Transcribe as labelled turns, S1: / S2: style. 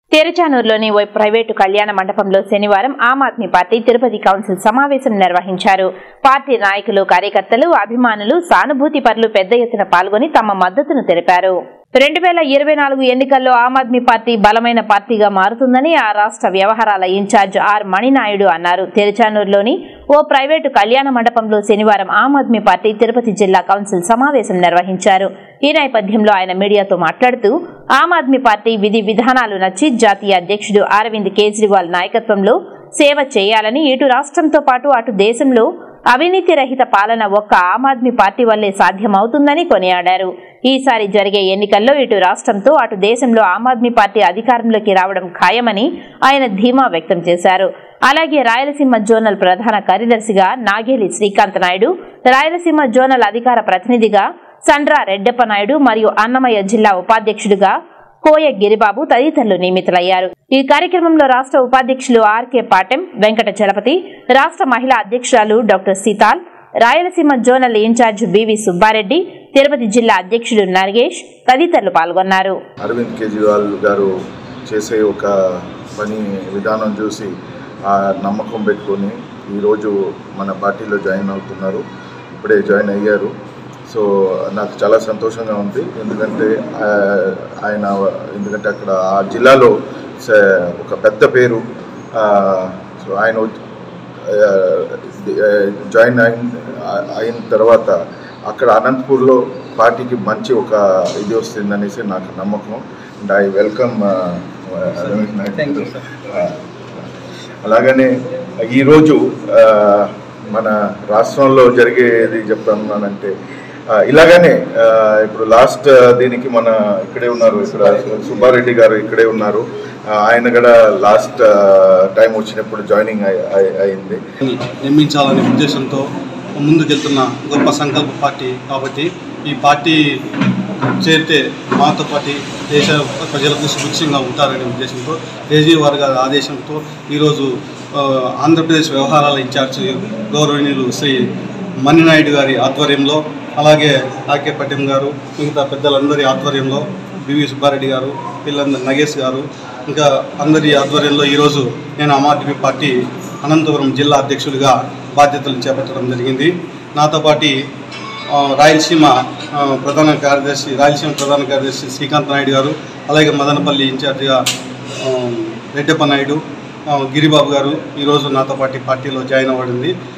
S1: తెరచానూరులోని ఓ private కళ్యాణ మండపంలో శనివారం ఆమ్ ఆద్మీ పార్టీ తిరుపతి కౌన్సిల్ సమావేశం నిర్వహించారు పార్టీ నాయకులు కార్యకర్తలు అభిమానులు సానుభూతి పరులు పెద్ద ఎత్తున పాల్గొని తమ మద్దతును తెలిపారు రెండు వేల ఇరవై నాలుగు ఎన్నికల్లో ఆమ్ ఆద్మీ పార్టీ బలమైన పార్టీగా మారుతుందని ఆ రాష్ట్ర వ్యవహారాల ఇన్ఛార్జ్ ఆర్ మణినాయుడు అన్నారు తెరచానూరులోని ఓ ప్రైవేటు కళ్యాణ మండపంలో శనివారం ఆమ్ ఆద్మీ పార్టీ తిరుపతి జిల్లా కౌన్సిల్ సమావేశం నిర్వహించారు ఈ నేపథ్యంలో ఆయన మీడియాతో మాట్లాడుతూ ఆమ్ ఆద్మీ పార్టీ విధి విధానాలు నచ్చి జాతీయ అధ్యక్షుడు అరవింద్ కేజ్రీవాల్ నాయకత్వంలో సేవ చేయాలని ఇటు రాష్ట్రంతో పాటు అటు దేశంలో అవినీతి రహిత పాలన ఒక్క ఆమ్ ఆద్మీ పార్టీ వల్లే సాధ్యమవుతుందని కొనియాడారు ఈసారి జరిగే ఎన్నికల్లో ఇటు రాష్ట్రంతో అటు దేశంలో ఆమ్ ఆద్మీ పార్టీ అధికారంలోకి రావడం ఖాయమని ఆయన ధీమా వ్యక్తం చేశారు అలాగే రాయలసీమ జోనల్ ప్రధాన కార్యదర్శిగా నాగేలి శ్రీకాంత్ నాయుడు రాయలసీమ జోనల్ అధికార ప్రతినిధిగా సండ్రా రెడ్డప్ప నాయుడు మరియు అన్నమయ్య జిల్లా ఉపాధ్యక్షుడిగా కోయ గిరిబాబు తదితరులు నియమితులయ్యారు ఈ కార్యక్రమంలో రాష్ట్ర ఉపాధ్యక్షులు ఆర్కే పాటెం వెంకట చలపతి రాష్ట్ర మహిళా అధ్యక్షురాలు doctor Seethal Rayalaseema zonal incharge BV Subbareddy Tirupati జిల్లా అధ్యక్షుడు నర్గేష్ తదితరులు పాల్గొన్నారు
S2: అరవింద్ కేజ్రీవాల్ గారు చేసే ఒక పని విధానం చూసి ఆ నమ్మకం పెట్టుకొని ఈరోజు మన పార్టీలో జాయిన్ అవుతున్నారు ఇప్పుడే జాయిన్ అయ్యారు సో నాకు చాలా సంతోషంగా ఉంది ఎందుకంటే ఆ, ఆయన ఎందుకంటే అక్కడ ఆ జిల్లాలో స- ఒక పెద్ద పేరు ఆ, సో ఆయన వచ్చి- ఆ, జాయిన్ అయిన అయిన తర్వాత అక్కడ అనంతపూర్లో పార్టీకి మంచి ఒక ఇది వస్తుందనేసి నాకు నమ్మకం and I welcome
S3: Thank you, sir.
S2: అలాగనే ఈరోజు ఆ, మన రాష్ట్రంలో జరిగేది చెప్తానంటే ఆ, ఇలాగనే ఆ, ఇప్పుడు లాస్ట్ దీనికి మన ఇక్కడే ఉన్నారు ఇక్కడ సుబ్బారెడ్డి గారు ఇక్కడే ఉన్నారు ఆ, ఆయన కూడా లాస్ట్ టైం వచ్చినప్పుడు జాయినింగ్ అయింది
S3: నిర్మించాలనే ఉద్దేశంతో ముందుకెళ్తున్న గొప్ప సంకల్ప పార్టీ కాబట్టి ఈ పార్టీ చేరితే మాతో పాటు దేశ ప్రజలకు సుభిక్షంగా ఉంటారనే ఉద్దేశంతో కేజీఆర్ గారి ఆదేశంతో ఈరోజు ఆ, ఆంధ్రప్రదేశ్ వ్యవహారాల ఇన్ఛార్జి గౌరవనీయులు శ్రీ మణినాయుడు గారి ఆధ్వర్యంలో అలాగే ఆర్కే పటేల్ గారు మిగతా పెద్దలందరి ఆధ్వర్యంలో బివి సుబ్బారెడ్డి గారు పిల్లందరి నగేష్ గారు ఇంకా అందరి ఆధ్వర్యంలో ఈరోజు నేను ఆమ్ ఆద్మీ పార్టీ అనంతపురం జిల్లా అధ్యక్షుడిగా బాధ్యతలు చేపట్టడం జరిగింది నాతో పాటు ఆ, రాయలసీమ ఆ, ప్రధాన కార్యదర్శి రాయలసీమ ప్రధాన కార్యదర్శి శ్రీకాంత్ నాయుడు గారు అలాగే మదనపల్లి ఇన్ఛార్జిగా ఆ, రెడ్డప్ప నాయుడు ఆ, గిరిబాబు గారు ఈరోజు నాతో పాటు పార్టీలో జాయిన్ అవ్వడింది